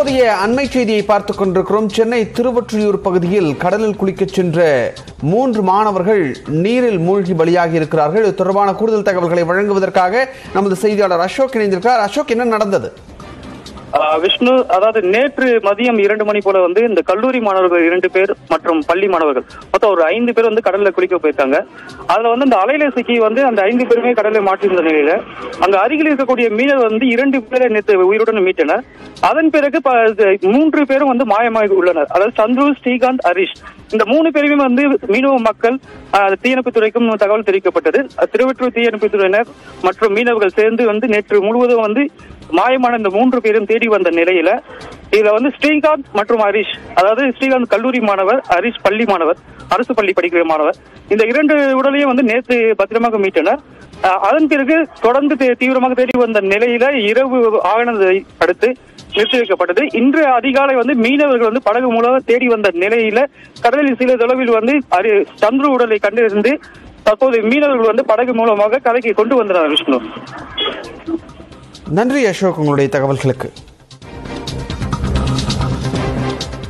தற்போதைய அண்மை செய்தியை பார்த்துக் கொண்டிருக்கிறோம் சென்னை திருவொற்றியூர் பகுதியில் கடலில் குளிக்கச் சென்ற மூன்று மாணவர்கள் நீரில் மூழ்கி பலியாகி இருக்கிறார்கள் இது தொடர்பான கூடுதல் தகவல்களை வழங்குவதற்காக நமது செய்தியாளர் அசோக் இணைந்திருக்கிறார் அசோக் என்ன நடந்தது ஆஹ் விஷ்ணு அதாவது நேற்று மதியம் இரண்டு மணி போல வந்து இந்த கல்லூரி மாணவர்கள் இரண்டு பேர் மற்றும் பள்ளி மாணவர்கள் மொத்தம் ஒரு ஐந்து பேர் வந்து கடல்ல குளிக்க போயிருக்காங்க அதுல வந்து இந்த அலையில சிக்கி வந்து அந்த ஐந்து பேருமே கடல்ல மாட்டியிருந்த நிலையில அங்க அருகில் இருக்கக்கூடிய மீனவர் வந்து இரண்டு பேரை நேற்று உயிருடன் மீட்டனர் அதன் பிறகு ப- இது மூன்று பேரும் வந்து மாயமாகி உள்ளனர் அதாவது சந்துரு ஸ்ரீகாந்த் ஹரிஷ் இந்த மூணு பேருமே வந்து மீனவ மக்கள் ஆஹ், தீயணைப்புத் துறைக்கும் தகவல் தெரிவிக்கப்பட்டது அஹ், திருவற்றூர் தீயணைப்புத் துறையினர் மற்றும் மீனவர்கள் சேர்ந்து வந்து நேற்று முழுவதும் வந்து மாயமான இந்த மூன்று பேரும் தேடி வந்த நிலையில இதுல வந்து ஸ்ரீகாந்த் மற்றும் ஹரிஷ் அதாவது ஸ்ரீகாந்த் கல்லூரி மாணவர் ஹரிஷ் பள்ளி மாணவர் அரசு பள்ளி படிக்கிற மாணவர் இந்த இரண்டு உடலையும் வந்து நேற்று பத்திரமாக மீட்டனர் அஹ், அதன் பிறகு தொடர்ந்து தீ- தீவிரமாக தேடி வந்த நிலையில இரவு ஆகினதை அடுத்து நிறுத்தி வைக்கப்பட்டது இன்று அதிகாலை வந்து மீனவர்கள் வந்து படகு மூலம் தேடி வந்த நிலையில கடலில் சில தொலைவில் வந்து அரி- சந்துரு உடலை கண்டறிந்து தற்போது மீனவர்கள் வந்து படகு மூலமாக கரைக்கு கொண்டு வந்தனர் விஷ்ணு நன்றி அசோக் உங்களுடைய தகவல்களுக்கு